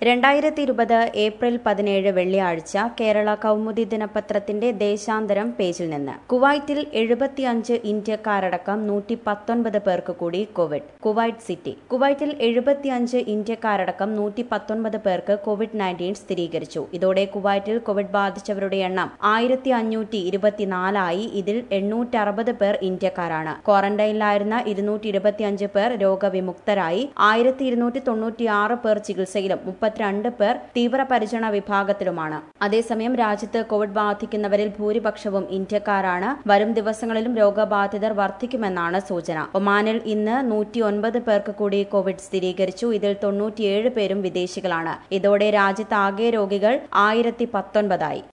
രണ്ടായിരത്തി ഇരുപത് ഏപ്രിൽ പതിനേഴ് വെള്ളിയാഴ്ച കേരള കൗമുദി ദിനപത്രത്തിന്റെ ദേശാന്തരം പേജിൽ നിന്ന് കുവൈറ്റിൽ എഴുപത്തിയഞ്ച് ഇന്ത്യക്കാരടക്കം നൂറ്റി പത്തൊൻപത് പേർക്ക് കൂടി കോവിഡ് കുവൈറ്റ് സിറ്റി കുവൈറ്റിൽ എഴുപത്തിയഞ്ച് ഇന്ത്യക്കാരടക്കം നൂറ്റി പത്തൊൻപത് പേർക്ക് കോവിഡ് നയൻറ്റീൻ സ്ഥിരീകരിച്ചു ഇതോടെ കുവൈറ്റിൽ കോവിഡ് ബാധിച്ചവരുടെ എണ്ണം ആയിരത്തി അഞ്ഞൂറ്റി ഇരുപത്തിനാലായി ഇതിൽ എണ്ണൂറ്റി അറുപത് പേർ ഇന്ത്യക്കാരാണ് ക്വാറന്റൈനിലായിരുന്ന ഇരുന്നൂറ്റി ഇരുപത്തിയഞ്ച് പേർ രോഗവിമുക്തരായി ആയിരത്തി ഇരുന്നൂറ്റി തൊണ്ണൂറ്റിയാറ് പേർ ചികിത്സയിലും മുപ്പത്തിരണ്ട് പേർ തീവ്രപരിചരണ വിഭാഗത്തിലുമാണ് അതേസമയം രാജ്യത്ത് കോവിഡ് ബാധിക്കുന്നവരിൽ ഭൂരിപക്ഷവും ഇന്ത്യക്കാരാണ് വരും ദിവസങ്ങളിലും രോഗബാധിതർ വർദ്ധിക്കുമെന്നാണ് സൂചന ഒമാനിൽ ഇന്ന് നൂറ്റിയൊൻപത് പേർക്ക് കൂടി കോവിഡ് സ്ഥിരീകരിച്ചു ഇതിൽ തൊണ്ണൂറ്റിയേഴ് പേരും വിദേശികളാണ് ഇതോടെ രാജ്യത്ത് ആകെ രോഗികൾ ആയിരത്തി പത്തൊൻപതായി